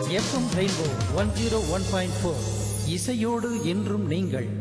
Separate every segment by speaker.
Speaker 1: FM rainbow one zero one point four இசையோடு என்றும் நீங்கள்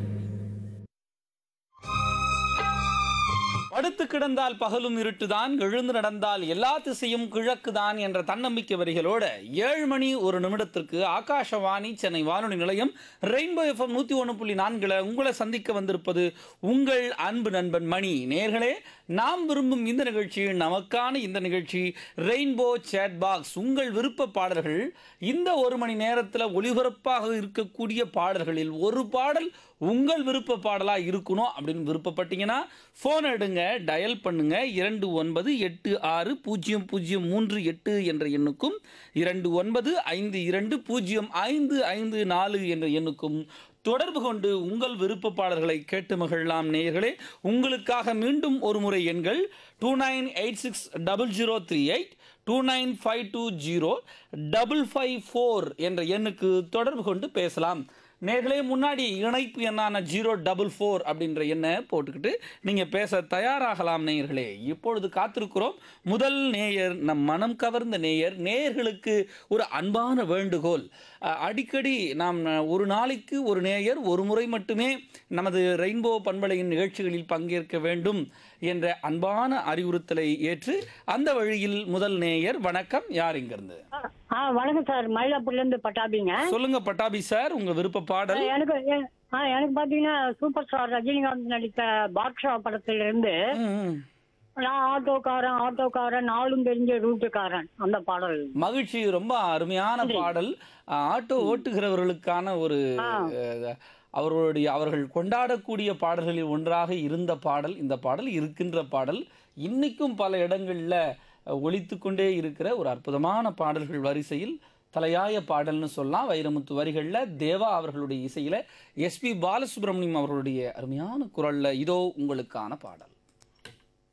Speaker 2: படுத்து கிடந்தால் பகலும் இருட்டுதான் எழுந்து நடந்தால் எல்லா திசையும் கிழக்குதான் என்ற தன்னம்பிக்கை வரிகளோட ஏழு மணி ஒரு நிமிடத்திற்கு ஆகாஷவாணி சென்னை வானொலி நிலையம் ரெயின்போ எஃப்எம் நூற்றி ஒன்று புள்ளி நான்கில் உங்களை சந்திக்க வந்திருப்பது உங்கள் அன்பு நண்பன் மணி நேர்களே நாம் விரும்பும் இந்த நிகழ்ச்சி நமக்கான இந்த நிகழ்ச்சி ரெயின்போ சேட் பாக்ஸ் உங்கள் விருப்ப பாடல்கள் இந்த ஒரு மணி நேரத்தில் ஒளிபரப்பாக இருக்கக்கூடிய பாடல்களில் ஒரு பாடல் உங்கள் விருப்ப பாடலாக இருக்கணும் அப்படின்னு விருப்பப்பட்டீங்கன்னா ஃபோன் எடுங்க டயல் பண்ணுங்க இரண்டு ஒன்பது எட்டு ஆறு பூஜ்ஜியம் பூஜ்ஜியம் மூன்று எட்டு என்ற எண்ணுக்கும் இரண்டு ஒன்பது ஐந்து இரண்டு பூஜ்ஜியம் ஐந்து ஐந்து நாலு என்ற எண்ணுக்கும் தொடர்பு கொண்டு உங்கள் விருப்ப பாடல்களை கேட்டு மகிழலாம் நேயர்களே உங்களுக்காக மீண்டும் ஒரு முறை எண்கள் two nine eight six double zero three eight two nine five two zero double five four என்ற எண்ணுக்கு தொடர்பு கொண்டு பேசலாம் நேர்களே முன்னாடி இணைப்பு எண்ணான ஜீரோ டபுள் ஃபோர் அப்படின்ற எண்ணை போட்டுக்கிட்டு நீங்கள் பேச தயாராகலாம் நேயர்களே இப்பொழுது காத்திருக்கிறோம் முதல் நேயர் நம் மனம் கவர்ந்த நேயர் நேயர்களுக்கு ஒரு அன்பான வேண்டுகோள் அஹ், அடிக்கடி நாம் ஒரு நாளைக்கு ஒரு நேயர் ஒரு முறை மட்டுமே நமது ரெயின்போ பண்பலையின் நிகழ்ச்சிகளில் பங்கேற்க வேண்டும் என்ற அன்பான அறிவுறுத்தலை ஏற்று அந்த வழியில் முதல் நேயர் வணக்கம் யார் இங்கிருந்து
Speaker 3: ஆ வணக்கம் சார் மயிலாப்பூர்ல இருந்து பட்டாபிங்க
Speaker 2: சொல்லுங்க பட்டாபி சார் உங்க விருப்ப பாடல்
Speaker 3: எனக்கு எ- ஆ எனக்கு பாத்தீங்கன்னா சூப்பர் ஸ்டார் ரஜினிகாந்த் நடித்த பாட்ஷா படத்துல இருந்து
Speaker 2: ம், ம்.
Speaker 3: நான் ஆட்டோக்காரன் ஆட்டோக்காரன் நாளும் தெரிஞ்ச ரூட்டுக்காரன் அந்த பாடல்
Speaker 2: மகிழ்ச்சி ரொம்ப அருமையான பாடல் அஹ், ஆட்டோ ஓட்டுகிறவர்களுக்கான ஒரு அஹ், அவர்களுடைய அவர்கள் கொண்டாடக்கூடிய பாடல்களில் ஒன்றாக இருந்த பாடல் இந்த பாடல் இருக்கின்ற பாடல் இன்னைக்கும் பல இடங்கள்ல அஹ், ஒலித்துக்கொண்டே இருக்கிற ஒரு அற்புதமான பாடல்கள் வரிசையில் தலையாய பாடல்னு சொல்லலாம் வைரமுத்து வரிகளில் தேவா அவர்களுடைய இசையில எஸ்பி பாலசுப்ரமணியம் அவர்களுடைய அருமையான குரல்ல இதோ உங்களுக்கான பாடல்